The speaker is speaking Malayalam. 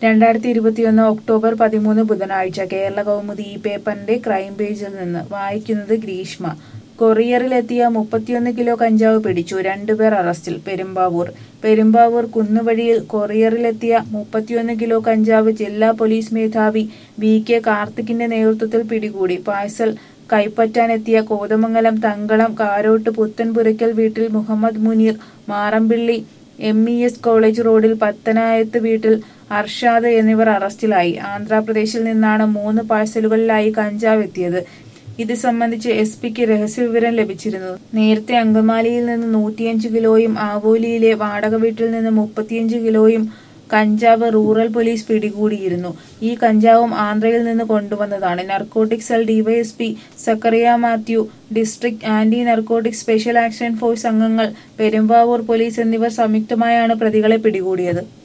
രണ്ടായിരത്തി ഇരുപത്തിയൊന്ന് ഒക്ടോബർ പതിമൂന്ന് ബുധനാഴ്ച കേരള കൗമുദി ഈ പേപ്പറിന്റെ ക്രൈം പേജിൽ നിന്ന് വായിക്കുന്നത് ഗ്രീഷ്മ കൊറിയറിലെത്തിയ മുപ്പത്തിയൊന്ന് കിലോ കഞ്ചാവ് പിടിച്ചു രണ്ടുപേർ അറസ്റ്റിൽ പെരുമ്പാവൂർ പെരുമ്പാവൂർ കുന്നുവഴിയിൽ കൊറിയറിലെത്തിയ മുപ്പത്തിയൊന്ന് കിലോ കഞ്ചാവ് ജില്ലാ പോലീസ് മേധാവി വി കെ കാർത്തിക്കിന്റെ നേതൃത്വത്തിൽ പിടികൂടി പാഴ്സൽ കൈപ്പറ്റാനെത്തിയ കോതമംഗലം തങ്കളം കാരോട്ട് പുത്തൻപുരയ്ക്കൽ വീട്ടിൽ Muhammad Muneer Marampilly M E S college റോഡിൽ പത്തനായത്ത് വീട്ടിൽ അർഷാദ് എന്നിവർ അറസ്റ്റിലായി ആന്ധ്രാപ്രദേശിൽ നിന്നാണ് മൂന്ന് പാഴ്സലുകളിലായി കഞ്ചാവ് എത്തിയത് ഇത് സംബന്ധിച്ച് എസ് പിക്ക് രഹസ്യവിവരം ലഭിച്ചിരുന്നു നേരത്തെ അങ്കമാലിയിൽ നിന്ന് നൂറ്റിയഞ്ച് കിലോയും ആവോലിയിലെ വാടക വീട്ടിൽ നിന്ന് മുപ്പത്തിയഞ്ച് കിലോയും കഞ്ചാവ് റൂറൽ പോലീസ് പിടികൂടിയിരുന്നു ഈ കഞ്ചാവും ആന്ധ്രയിൽ നിന്ന് കൊണ്ടുവന്നതാണ് narcotic cell DYSP Zacharia Mathew district anti narcotic special action force അംഗങ്ങൾ പെരുമ്പാവൂർ പോലീസ് എന്നിവർ സംയുക്തമായാണ് പ്രതികളെ പിടികൂടിയത്